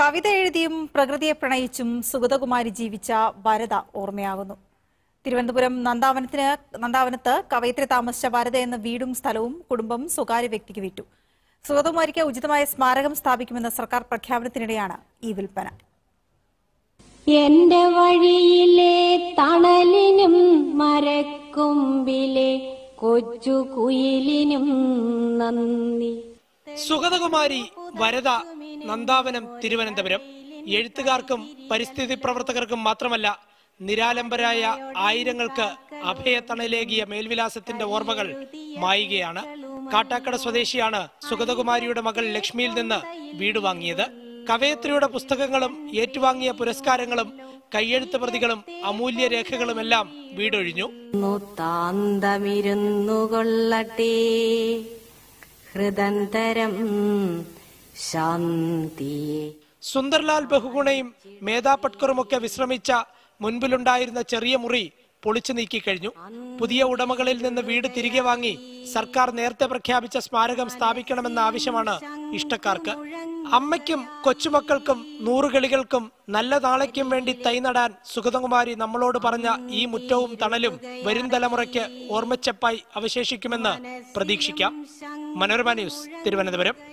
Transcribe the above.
കവിത എഴുതിയും പ്രകൃതിയെ പ്രണയിച്ചും സുഗതകുമാരി ജീവിച്ച വരദ ഓർമ്മയാകുന്നു തിരുവനന്തപുരം നന്ദാവനത്തിന് നന്ദാവനത്ത് കവയിത്രി താമസിച്ച വരദ എന്ന വീടും സ്ഥലവും കുടുംബം സ്വകാര്യ വ്യക്തിക്ക് വിറ്റു സുഗതകുമാരിക്ക് ഉചിതമായ സ്മാരകം സ്ഥാപിക്കുമെന്ന സർക്കാർ പ്രഖ്യാപനത്തിനിടെയാണ് ഈ വിൽപ്പന എന്റെ വഴിയിലെ തണലിനും മരക്കൊമ്പിലെ കൊച്ചു കുയിലിനും നന്ദി സുഗതകുമാരി വരദ നന്ദാവനം തിരുവനന്തപുരം എഴുത്തുകാർക്കും പരിസ്ഥിതി പ്രവർത്തകർക്കും മാത്രമല്ല നിരാലംബരായ ആയിരങ്ങൾക്ക് അഭയത്തണലേകിയ മേൽവിലാസത്തിന്റെ ഓർമ്മകൾ മായുകയാണ് കാട്ടാക്കട സ്വദേശിയാണ് സുഗതകുമാരിയുടെ മകൾ ലക്ഷ്മിയിൽ നിന്ന് വീട് വാങ്ങിയത് കവയത്രിയുടെ പുസ്തകങ്ങളും ഏറ്റുവാങ്ങിയ പുരസ്കാരങ്ങളും കയ്യെഴുത്ത് പ്രതികളും അമൂല്യ രേഖകളുമെല്ലാം വീടൊഴിഞ്ഞു താന്തമിരുന്നു കൊള്ളട്ടെ ഹൃദന്തരം ശാന്തിയെ സുന്ദർലാൽ ബഹുഗുണയും മേധാ പട്കറുമൊക്കെ വിശ്രമിച്ച മുൻപിലുണ്ടായിരുന്ന ചെറിയ മുറി പൊളിച്ചു നീക്കിക്കഴിഞ്ഞു പുതിയ ഉടമകളിൽ നിന്ന് വീട് തിരികെ വാങ്ങി സർക്കാർ നേരത്തെ പ്രഖ്യാപിച്ച സ്മാരകം സ്ഥാപിക്കണമെന്ന ആവശ്യമാണ് ഇഷ്ടക്കാർക്ക് അമ്മയ്ക്കും കൊച്ചുമക്കൾക്കും നൂറുകളികൾക്കും നല്ല നാളേക്കും വേണ്ടി തൈ നടാൻ സുഗതകുമാരി നമ്മളോട് പറഞ്ഞ ഈ മുറ്റവും തണലും വരും തലമുറയ്ക്ക് ഓർമ്മച്ചപ്പായി അവശേഷിക്കുമെന്ന് പ്രതീക്ഷിക്കാം മനോരമ ന്യൂസ് തിരുവനന്തപുരം